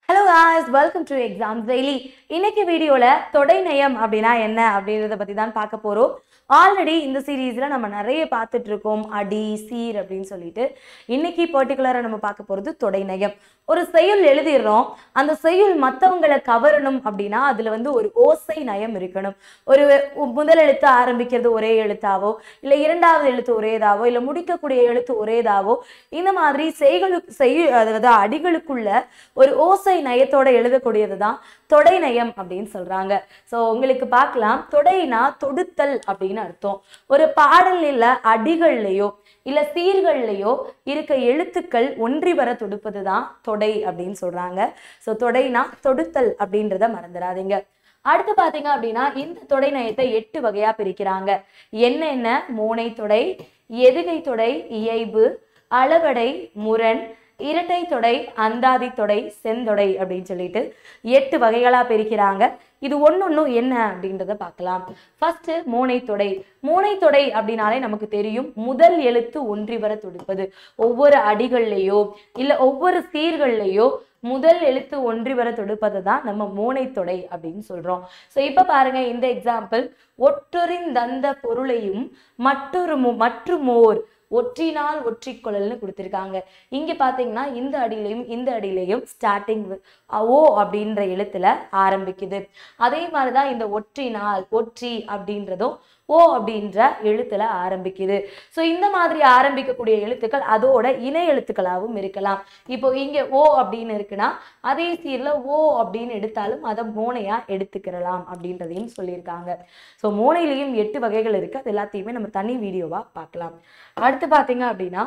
hello guys welcome to exam daily இன்னைக்கு வீடியோல தொடை நயம் அப்படின்னா என்ன அப்படின்றத பத்தி தான் பார்க்க போறோம் ஆல்ரெடி இந்த சீரீஸ்ல நம்ம நிறைய பார்த்துட்டு இருக்கோம் அடி சீர் அப்படின்னு சொல்லிட்டு இன்னைக்கு பர்டிகுலரா நம்ம பார்க்க போறது தொடை நயம் ஒரு செய்யுள் எழுதிடுறோம் அந்த செய்யுள் மற்றவங்களை கவரணும் அப்படின்னா அதுல வந்து ஒரு ஓசை நயம் இருக்கணும் ஒரு முதல் எழுத்து ஆரம்பிக்கிறது ஒரே எழுத்தாவோ இல்லை இரண்டாவது எழுத்து ஒரேதாவோ இல்லை முடிக்கக்கூடிய எழுத்து ஒரேதாவோ இந்த மாதிரி செய்களுக்கு செய் அதாவது அடிகளுக்குள்ள ஒரு ஓசை நயத்தோட எழுதக்கூடியது தான் தொடை நயம் அப்படின்னு சொல்றாங்க ஸோ உங்களுக்கு பார்க்கலாம் தொடைனா தொடுத்தல் அப்படின்னு அர்த்தம் ஒரு பாடலில் அடிகள்லையோ இல்ல சீர்கள்லையோ இருக்க எழுத்துக்கள் ஒன்றி வர தொடுப்பது தான் தொடை அப்படின்னு சொல்றாங்க ஸோ தொடைனா தொடுத்தல் அப்படின்றத மறந்துடாதீங்க அடுத்து பாத்தீங்க அப்படின்னா இந்த தொடை நயத்தை எட்டு வகையா பிரிக்கிறாங்க என்னென்ன மோனை தொடை எதுகை தொடை இயைபு அளவடை முரண் இரட்டை தொடை அந்தாதி தொடை செந்தொடை அப்படின்னு சொல்லிட்டு எட்டு வகைகளா பிரிக்கிறாங்க இது ஒன்னொன்னும் என்ன அப்படின்றத பார்க்கலாம் ஃபர்ஸ்ட் மோனை தொடை மோனை தொடை அப்படின்னாலே நமக்கு தெரியும் முதல் எழுத்து ஒன்றி வர துடிப்பது ஒவ்வொரு அடிகள்லையோ இல்ல ஒவ்வொரு சீர்கள்லையோ முதல் எழுத்து ஒன்றி வர தொடுப்பதை தான் நம்ம மோனை தொடை அப்படின்னு சொல்றோம் ஸோ இப்போ பாருங்க இந்த எக்ஸாம்பிள் ஒற்றொரிந்தந்த பொருளையும் மற்றொரு மு- மற்றுமோர் ஒற்றினால் ஒற்றிக்கொள்ளல்னு கொடுத்துருக்காங்க இங்க பாத்தீங்கன்னா இந்த அடியிலையும் இந்த அடியிலையும் ஸ்டார்டிங் ஓ அப்படின்ற எழுத்துல ஆரம்பிக்குது அதே மாதிரிதான் இந்த ஒற்றினால் ஒற்றி அப்படின்றதும் ஓ அப்படின்ற எழுத்துல ஆரம்பிக்குது ஸோ இந்த மாதிரி ஆரம்பிக்கக்கூடிய எழுத்துக்கள் அதோட இணை எழுத்துக்களாகவும் இருக்கலாம் இப்போ இங்க ஓ அப்படின்னு இருக்குன்னா அதே சீர்ல ஓ அப்படின்னு எடுத்தாலும் அதை மோனையா எடுத்துக்கிறலாம் அப்படின்றதையும் சொல்லியிருக்காங்க ஸோ மோனையிலையும் எட்டு வகைகள் இருக்கு அது எல்லாத்தையுமே நம்ம தனி வீடியோவா பார்க்கலாம் அடுத்து பாத்தீங்க அப்படின்னா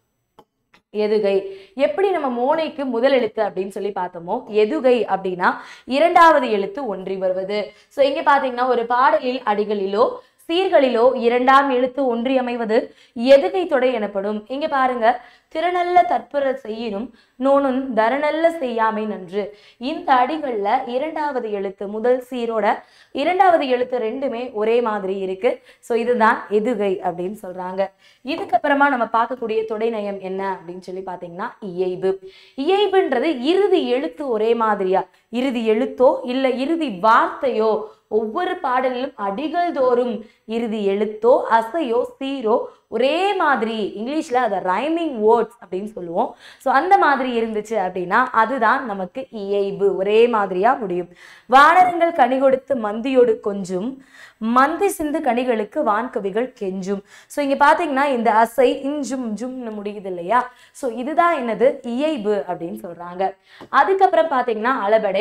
எதுகை எப்படி நம்ம மோனைக்கு முதல் எழுத்து அப்படின்னு சொல்லி பார்த்தோமோ எதுகை அப்படின்னா இரண்டாவது எழுத்து ஒன்றி வருவது ஸோ இங்க பாத்தீங்கன்னா ஒரு பாடலில் அடிகளிலோ சீர்களிலோ இரண்டாம் எழுத்து ஒன்றி அமைவது எதுகை தொடை எனப்படும் இங்க பாருங்க திறனல்ல தற்புற செய்யினும் நோனும் தரநல்ல செய்யாமை நன்று இந்த அடிகள்ல இரண்டாவது எழுத்து முதல் சீரோட இரண்டாவது எழுத்து ரெண்டுமே ஒரே மாதிரி இருக்கு ஸோ இதுதான் எதுகை அப்படின்னு சொல்றாங்க இதுக்கப்புறமா நம்ம பார்க்கக்கூடிய தொடை நயம் என்ன அப்படின்னு சொல்லி பார்த்தீங்கன்னா இயைபு இயைபுன்றது இறுதி எழுத்து ஒரே மாதிரியா இறுதி எழுத்தோ இல்ல இறுதி வார்த்தையோ ஒவ்வொரு பாடலிலும் அடிகள் தோறும் இறுதி எழுத்தோ அசையோ சீரோ ஒரே மாதிரி இங்கிலீஷ்ல அதை ரைமிங் வேர்ட்ஸ் அப்படின்னு சொல்லுவோம் ஸோ அந்த மாதிரி இருந்துச்சு அப்படின்னா அதுதான் நமக்கு இயைபு ஒரே மாதிரியா முடியும் வானரங்கள் கனி கொடுத்து மந்தியோடு கொஞ்சும் மந்தி சிந்து கனிகளுக்கு வான்கவிகள் கெஞ்சும் ஸோ இங்க பாத்தீங்கன்னா இந்த அசை இஞ்சும் ஜும்னு முடியுது இல்லையா ஸோ இதுதான் என்னது இயைபு அப்படின்னு சொல்றாங்க அதுக்கப்புறம் பாத்தீங்கன்னா அளபடை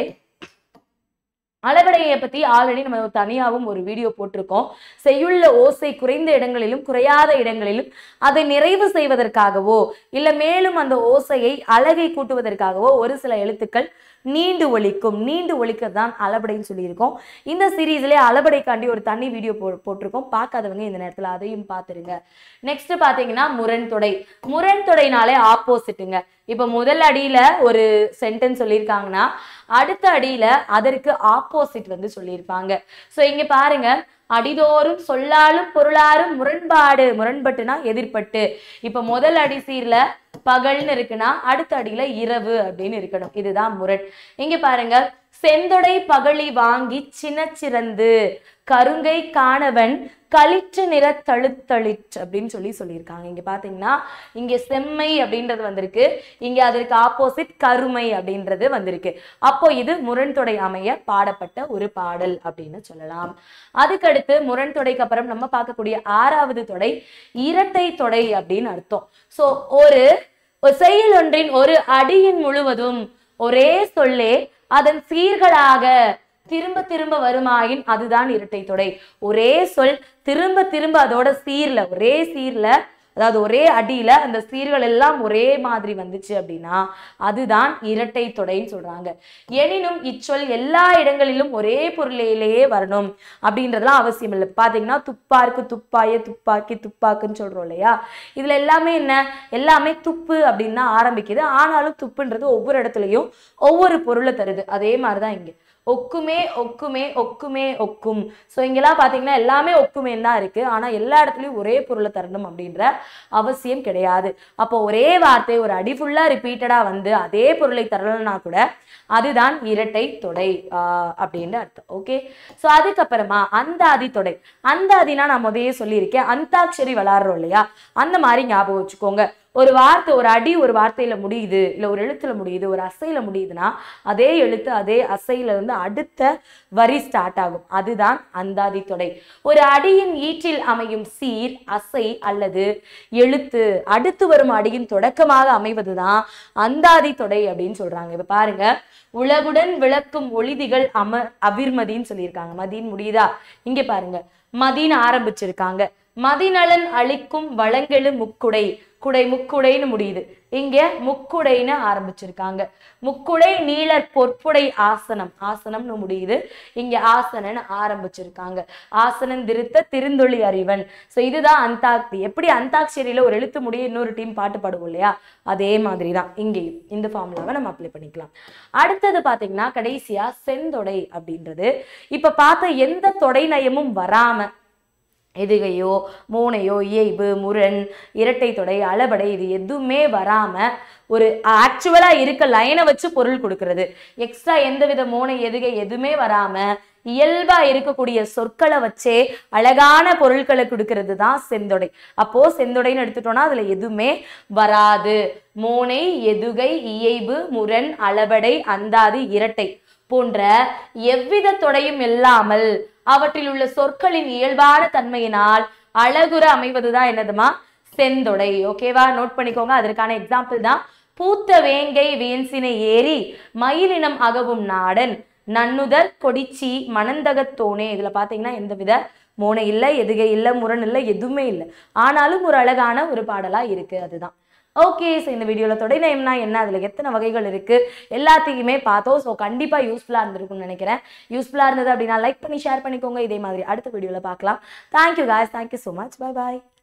அளவடையை பத்தி ஆல்ரெடி நம்ம தனியாகவும் ஒரு வீடியோ போட்டிருக்கோம் செய்யுள்ள ஓசை குறைந்த இடங்களிலும் குறையாத இடங்களிலும் அதை நிறைவு செய்வதற்காகவோ இல்ல மேலும் அந்த ஓசையை அழகை கூட்டுவதற்காகவோ ஒரு சில எழுத்துக்கள் நீண்டு ஒலிக்கும் நீண்டு ஒலிக்கிறது தான் அளபடைன்னு சொல்லியிருக்கோம் இந்த சீரீஸ்லேயே அளபடைக்காண்டி ஒரு தனி வீடியோ போ போட்டிருக்கோம் பார்க்காதவங்க இந்த நேரத்தில் அதையும் பார்த்துருங்க நெக்ஸ்ட் பார்த்தீங்கன்னா முரண் தொடை முரண் தொடைனாலே ஆப்போசிட்டுங்க இப்போ முதல் அடியில ஒரு சென்டென்ஸ் சொல்லியிருக்காங்கன்னா அடுத்த அடியில அதற்கு ஆப்போசிட் வந்து சொல்லியிருப்பாங்க ஸோ இங்க பாருங்க அடிதோறும் சொல்லாலும் பொருளாரும் முரண்பாடு முரண்பட்டுனா எதிர்பட்டு இப்ப முதல் அடி சீர்ல பகல்னு இருக்குன்னா அடுத்த அடியில இரவு அப்படின்னு இருக்கணும் இதுதான் முரண் இங்க பாருங்க செந்தொடை பகழி வாங்கி சின்னச்சிறந்து கருங்கை காணவன் களிற்று நிற தழுத்தளிற்று அப்படின்னு சொல்லி சொல்லியிருக்காங்க இங்க பாத்தீங்கன்னா இங்க செம்மை அப்படின்றது வந்திருக்கு இங்க அதற்கு ஆப்போசிட் கருமை அப்படின்றது வந்திருக்கு அப்போ இது முரண்தொடை அமைய பாடப்பட்ட ஒரு பாடல் அப்படின்னு சொல்லலாம் அதுக்கடுத்து முரண்தொடைக்கு அப்புறம் நம்ம பார்க்கக்கூடிய ஆறாவது தொடை இரட்டை தொடை அப்படின்னு அர்த்தம் சோ ஒரு ஒரு செயல் ஒன்றின் ஒரு அடியின் முழுவதும் ஒரே சொல்லே அதன் சீர்களாக திரும்ப திரும்ப வருமாயின் அதுதான் இரட்டை தொடை ஒரே சொல் திரும்ப திரும்ப அதோட சீர்ல ஒரே சீர்ல அதாவது ஒரே அடியில அந்த சீர்கள் எல்லாம் ஒரே மாதிரி வந்துச்சு அப்படின்னா அதுதான் இரட்டை தொடைன்னு சொல்றாங்க எனினும் இச்சொல் எல்லா இடங்களிலும் ஒரே பொருளிலேயே வரணும் அப்படின்றதுலாம் அவசியம் இல்லை பாத்தீங்கன்னா துப்பாருக்கு துப்பாய துப்பாக்கி துப்பாக்குன்னு சொல்றோம் இல்லையா இதுல எல்லாமே என்ன எல்லாமே துப்பு அப்படின்னு தான் ஆரம்பிக்குது ஆனாலும் துப்புன்றது ஒவ்வொரு இடத்துலையும் ஒவ்வொரு பொருளை தருது அதே மாதிரிதான் இங்க ஒக்குமே ஒக்குமே ஒக்குமே ஒக்கும் ஸோ இங்கெல்லாம் பார்த்தீங்கன்னா எல்லாமே ஒக்குமேன்னு தான் இருக்கு ஆனால் எல்லா இடத்துலையும் ஒரே பொருளை தரணும் அப்படின்ற அவசியம் கிடையாது அப்போ ஒரே வார்த்தை ஒரு அடி ஃபுல்லாக ரிப்பீட்டடாக வந்து அதே பொருளை தரலன்னா கூட அதுதான் இரட்டை தொடை ஆஹ் அப்படின்னு அர்த்தம் ஓகே ஸோ அதுக்கப்புறமா அந்தாதி தொடை அந்தாதினா நான் முதையே சொல்லியிருக்கேன் அந்தாட்சரி விளாடுறோம் இல்லையா அந்த மாதிரி ஞாபகம் வச்சுக்கோங்க ஒரு வார்த்தை ஒரு அடி ஒரு வார்த்தையில முடியுது இல்லை ஒரு எழுத்துல முடியுது ஒரு அசையில முடியுதுன்னா அதே எழுத்து அதே அசையில இருந்து அடுத்த வரி ஸ்டார்ட் ஆகும் அதுதான் அந்தாதி தொடை ஒரு அடியின் ஈற்றில் அமையும் சீர் அசை அல்லது எழுத்து அடுத்து வரும் அடியின் தொடக்கமாக அமைவதுதான் அந்தாதி தொடை அப்படின்னு சொல்றாங்க இப்ப பாருங்க உலகுடன் விளக்கும் ஒளிதிகள் அமர் அவிர்மதின்னு சொல்லியிருக்காங்க மதின்னு முடியுதா இங்க பாருங்க மதின்னு ஆரம்பிச்சிருக்காங்க மதிநலன் அளிக்கும் வளங்கெழு முக்குடை குடை முக்குடைன்னு முடியுது இங்க முக்குடைன்னு ஆரம்பிச்சிருக்காங்க முக்குடை நீளர் பொற்புடை ஆசனம் ஆசனம்னு முடியுது இங்க ஆசனன்னு ஆரம்பிச்சிருக்காங்க ஆசனம் திருத்த திருந்தொழி அறிவன் ஸோ இதுதான் அந்தாக்தி எப்படி அந்தாக்ஷரியில ஒரு எழுத்து முடிய இன்னொரு டீம் பாட்டு பாடுவோம் இல்லையா அதே மாதிரி தான் இங்கேயும் இந்த ஃபார்முலாவை நம்ம அப்ளை பண்ணிக்கலாம் அடுத்தது பாத்தீங்கன்னா கடைசியா செந்தொடை அப்படின்றது இப்ப பார்த்த எந்த தொடை நயமும் வராம எதுகையோ மூனையோ இயைபு முரண் இரட்டை தொடை அளபடை இது எதுவுமே வராம ஒரு ஆக்சுவலா இருக்க லைனை வச்சு பொருள் கொடுக்கிறது எக்ஸ்ட்ரா எந்தவித மோனை எதுகை எதுவுமே வராம இயல்பா இருக்கக்கூடிய சொற்களை வச்சே அழகான பொருட்களை கொடுக்கிறது தான் செந்தொடை அப்போ செந்தொடைன்னு எடுத்துட்டோம்னா அதுல எதுவுமே வராது மோனை எதுகை இயைபு முரண் அளபடை அந்தாதி இரட்டை போன்ற எவ்வித தொடையும் இல்லாமல் அவற்றில் உள்ள சொற்களின் இயல்பான தன்மையினால் அழகுற அமைவதுதான் என்னதுமா செந்தொடை ஓகேவா நோட் பண்ணிக்கோங்க அதற்கான எக்ஸாம்பிள் தான் பூத்த வேங்கை வேன்சினை ஏறி மயிலினம் அகவும் நாடன் நன்னுதர் கொடிச்சி மணந்தகத்தோனே இதுல பாத்தீங்கன்னா எந்த வித மோனை இல்லை எதுகை இல்லை முரண் இல்லை எதுவுமே இல்லை ஆனாலும் ஒரு அழகான ஒரு பாடலா இருக்கு அதுதான் ஓகே ஸோ இந்த வீடியோவில் தொடை நயம்னா என்ன அதில் எத்தனை வகைகள் இருக்குது எல்லாத்தையுமே பார்த்தோம் ஸோ கண்டிப்பாக யூஸ்ஃபுல்லாக இருந்திருக்கும்னு நினைக்கிறேன் யூஸ்ஃபுல்லாக இருந்தது அப்படின்னா லைக் பண்ணி ஷேர் பண்ணிக்கோங்க இதே மாதிரி அடுத்த வீடியோவில் பார்க்கலாம் thank you guys thank you so much bye பாய்